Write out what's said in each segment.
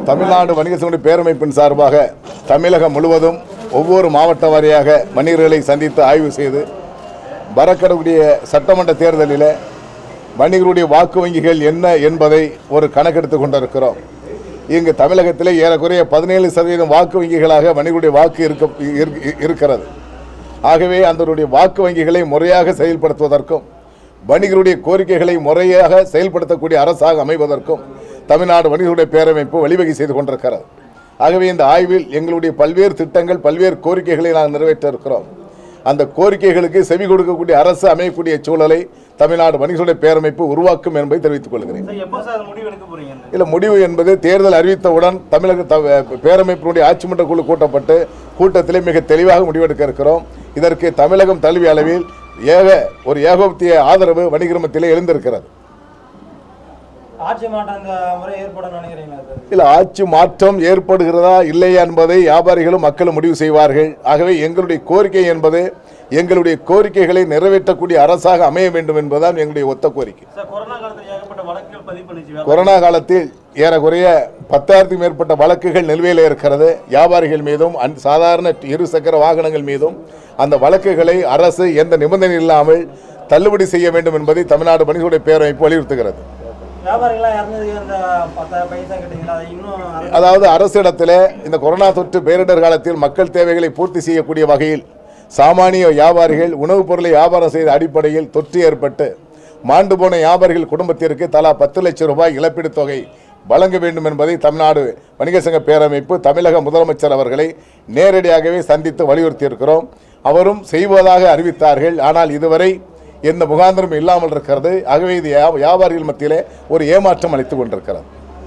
தமிழ்நாடு வணிக சங்கடைய பேரமைப்பின் சார்பாக தமிழகம் முழுவதும் ஒவ்வொரு மாவட்ட வாரியாக வணிகர்களை சந்தித்து ஆய்வு செய்து வரக்கூடிய சட்டமன்ற தேர்தலில் வணிகருடைய வாக்கு வங்கிகள் என்ன என்பதை ஒரு கணக்கெடுத்து கொண்டிருக்கிறோம் இங்கு தமிழகத்திலே ஏறக்குறைய பதினேழு சதவீதம் வாக்கு வங்கிகளாக வணிகருடைய வாக்கு இருக்க இரு- இருக்கிறது ஆகவே அதனுடைய வாக்கு வங்கிகளை முறையாக செயல்படுத்துவதற்கும் வணிகருடைய கோரிக்கைகளை முறையாக செயல்படுத்தக்கூடிய அரசாக அமைவதற்கும் தமிழ்நாடு வணிகருடைய பேரமைப்பு வழிவகை செய்து கொண்டிருக்கிறது ஆகவே இந்த ஆய்வில் எங்களுடைய பல்வேறு திட்டங்கள் பல்வேறு கோரிக்கைகளை நாங்கள் நிறைவேற்ற இருக்கிறோம் அந்த கோரிக்கைகளுக்கு செவி கொடுக்கக்கூடிய அரசு அமையக்கூடிய சூழலை தமிழ்நாடு வணிகருடைய பேரமைப்பு உருவாக்கும் என்பதை தெரிவித்துக் கொள்கிறேன் சார் எப்போ சார் முடிவு எடுக்க போறீங்க இல்ல முடிவு என்பது தேர்தல் அறிவித்தவுடன் தமிழக த- பேரமைப்பினுடைய ஆட்சிமன்ற குழு கூட்டப்பட்டு கூட்டத்திலே மிக தெளிவாக முடிவெடுக்க இருக்கிறோம் இதற்கு தமிழகம் தழுவிய அளவில் ஏக ஒரு ஏகோபத்திய ஆதரவு வணிகர் மத்தியிலே எழுந்திருக்கிறது ஆட்சி மாற்றம் இந்த முறை ஏற்படும் நினைக்கிறீங்களா சார் இல்ல ஆட்சி மாற்றம் ஏற்படுகிறதா இல்லையா என்பதை வியாபாரிகளும் மக்களும் முடிவு செய்வார்கள் ஆகவே எங்களுடைய கோரிக்கை என்பது எங்களுடைய கோரிக்கைகளை நிறைவேற்றக்கூடிய அரசாக அமைய வேண்டும் என்பதுதான் எங்களுடைய ஒத்த கோரிக்கை சார் கொரோனா காலத்தில் ஏகப்பட்ட வழக்குகள் பதிவு பண்ணிச்சு கொரோனா காலத்தில் ஏறக்குறைய பத்தாயிரத்துக்கு மேற்பட்ட வழக்குகள் நிலுவையில் இருக்கிறது வியாபாரிகள் மீதும் அன் சாதாரண இரு சக்கர வாகனங்கள் மீதும் அந்த வழக்குகளை அரசு எந்த நிபந்தனை இல்லாமல் தள்ளுபடி செய்ய வேண்டும் என்பதை தமிழ்நாடு வணிகருடைய பேரமைப்பு வலியுறுத்துகிறது வியாபாரிகளாம் இறந்ததுக்கு அந்த பத்தாயிரம் பைசா கேட்டீங்களா அது இன்னும் அரசு- அதாவது அரசிடத்தில் இந்த கொரோனா தொற்று பேரிடர் காலத்தில் மக்கள் தேவைகளை பூர்த்தி செய்யக்கூடிய வகையில் சாமானிய வியாபாரிகள் உணவுப் பொருளை வியாபாரம் செய்த அடிப்படையில் தொற்று ஏற்பட்டு மாண்டு போன வியாபாரிகள் குடும்பத்திற்கு தலா பத்து லட்சம் ரூபாய் இழப்பீட்டுத் தொகை வழங்க வேண்டும் என்பதை தமிழ்நாடு வணிக சங்க பேரமைப்பு தமிழக முதலமைச்சர் அவர்களை நேரடியாகவே சந்தித்து வலியுறுத்தியிருக்கிறோம் அவரும் செய்வதாக அறிவித்தார்கள் ஆனால் இதுவரை எந்த முகாந்திரம் இல்லாமல் இருக்கிறது ஆகவே இது வியா- வியாபாரிகள் மத்தியிலே ஒரு ஏமாற்றம் அளித்துக் கொண்டிருக்கிறது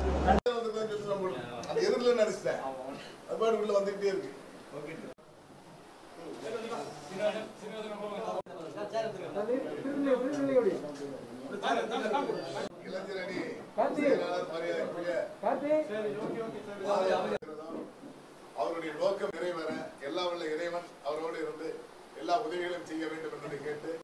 அவருடைய நோக்கம் நிறைவேற எல்லா வல்ல இறைவன் அவரோடு இருந்து எல்லா உதவிகளையும் செய்ய வேண்டும் என்பதை கேட்டு